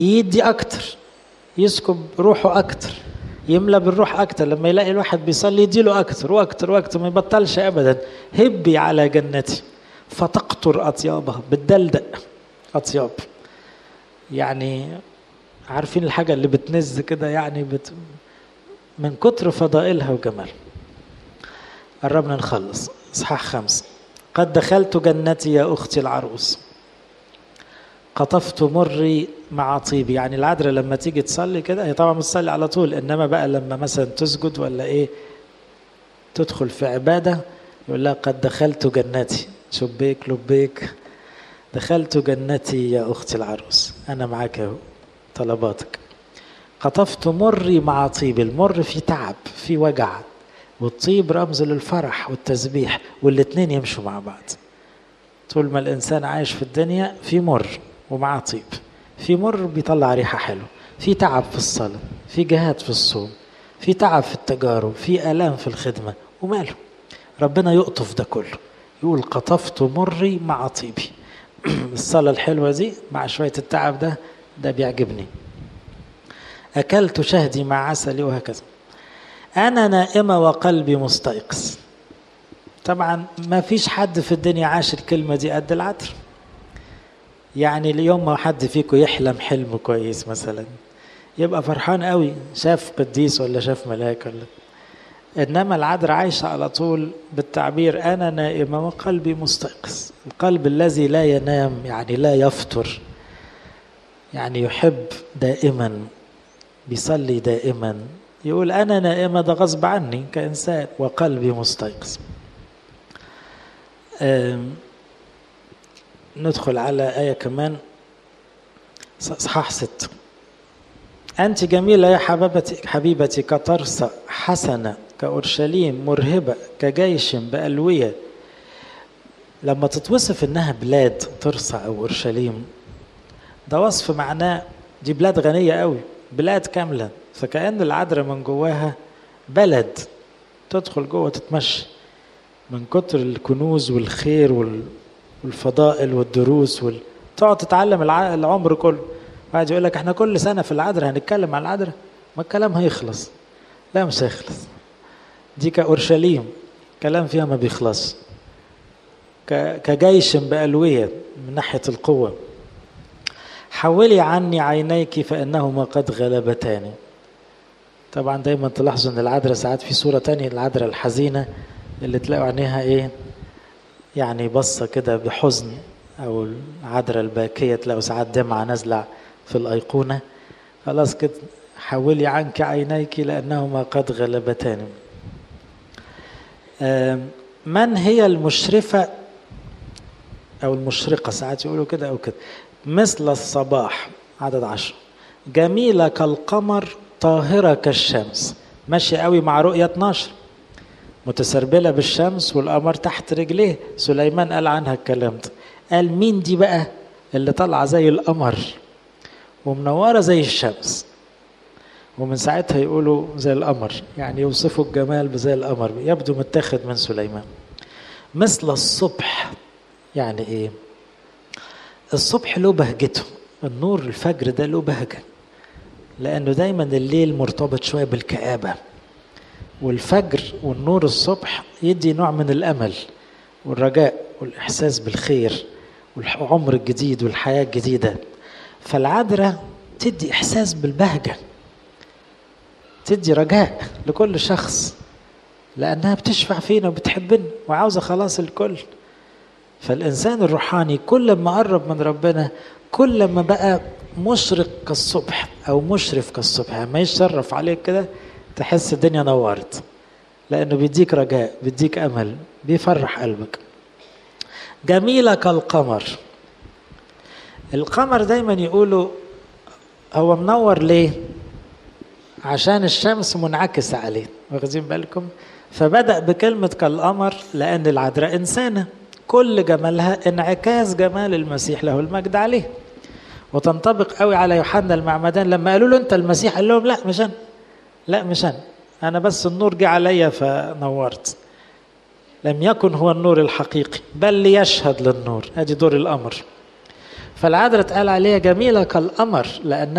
يدي اكتر يسكب روحه اكتر يملى بالروح اكتر لما يلاقي الواحد بيصلي يديله اكتر واكتر واكتر ما يبطلش ابدا هبي على جنتي فتقطر اطيابها بتدلدق اطياب يعني عارفين الحاجه اللي بتنز كده يعني بت من كتر فضائلها وجمالها قربنا نخلص اصحاح خمسة قد دخلت جنتي يا اختي العروس قطفت مري مع طيبي يعني العذراء لما تيجي تصلي كده هي طبعا بتصلي على طول انما بقى لما مثلا تسجد ولا ايه تدخل في عباده يقول لها قد دخلت جنتي شبيك لبيك دخلت جنتي يا اختي العروس انا معاك اهو طلباتك قطفت مري مع طيب المر في تعب في وجع والطيب رمز للفرح والتسبيح والاتنين يمشوا مع بعض طول ما الانسان عايش في الدنيا في مر ومعاه طيب في مر بيطلع ريحه حلوه في تعب في الصلاه في جهاد في الصوم في تعب في التجارب في الام في الخدمه وماله ربنا يقطف ده كله يقول قطفت مري مع طيبي الصلاه الحلوه دي مع شويه التعب ده ده بيعجبني اكلت شهدي مع عسلي وهكذا انا نائمه وقلبي مستيقظ طبعا ما فيش حد في الدنيا عاش الكلمه دي قد العطر يعني اليوم ما حد فيكم يحلم حلم كويس مثلا يبقى فرحان قوي شاف قديس ولا شاف ملاك ولا انما العذراء عايشه على طول بالتعبير انا نائمه وقلبي مستيقظ القلب الذي لا ينام يعني لا يفطر يعني يحب دائما بيصلي دائما يقول انا نائمه ده غصب عني كانسان وقلبي مستيقظ ندخل على آية كمان صحاح ست أنت جميلة يا حبيبتي حبيبتي كطرسة حسنة كأورشليم مرهبة كجيش بألوية لما تتوصف إنها بلاد طرسة أو أورشليم ده وصف معناه دي بلاد غنية قوي بلاد كاملة فكأن العذراء من جواها بلد تدخل جوه تتمشى من كتر الكنوز والخير وال... والفضائل والدروس وال... تقعد تتعلم الع... العمر كله واحد يقول لك احنا كل سنه في العذراء هنتكلم عن العذراء ما الكلام هيخلص لا مش هيخلص دي كاورشليم كلام فيها ما بيخلص ك... كجيش بألوية من ناحية القوة حولي عني عينيك فإنهما قد غلبتاني طبعا دايما تلاحظوا ان العذراء ساعات في صورة تانية العذراء الحزينة اللي تلاقوا عينيها ايه يعني بصة كده بحزن او العذراء الباكية تلاقوا ساعات دمعة نازلة في الأيقونة خلاص كده حولي عنك عينيك لأنهما قد غلبتان من هي المشرفة أو المشرقة ساعات يقولوا كده أو كده مثل الصباح عدد عشر جميلة كالقمر طاهرة كالشمس ماشية قوي مع رؤية 12 متسربلة بالشمس والقمر تحت رجليه سليمان قال عنها الكلام ده قال مين دي بقى اللي طالعة زي القمر ومنورة زي الشمس ومن ساعتها يقولوا زي القمر يعني يوصفوا الجمال بزي القمر يبدو متاخد من سليمان مثل الصبح يعني ايه الصبح له بهجته النور الفجر ده له بهجه لانه دايما الليل مرتبط شويه بالكآبه والفجر والنور الصبح يدي نوع من الامل والرجاء والاحساس بالخير والعمر الجديد والحياه الجديده فالعذراء تدي احساس بالبهجه تدي رجاء لكل شخص لانها بتشفع فينا وبتحبنا وعاوزه خلاص الكل فالانسان الروحاني كل ما قرب من ربنا كل ما بقى مشرق كالصبح او مشرف كالصبح ما يشرف عليك كده تحس الدنيا نورت لانه بيديك رجاء بيديك امل بيفرح قلبك جميله كالقمر القمر دايما يقولوا هو منور ليه عشان الشمس منعكسة عليه واخدين بالكم فبدأ بكلمة كالقمر لأن العذراء إنسانة كل جمالها انعكاس جمال المسيح له المجد عليه وتنطبق قوي على يوحنا المعمدان لما قالوا له انت المسيح قال لهم لا مش انا لا مش انا انا بس النور جه عليا فنورت لم يكن هو النور الحقيقي بل ليشهد للنور ادي دور الامر فالعذراء اتقال عليها جميلة كالقمر لأنها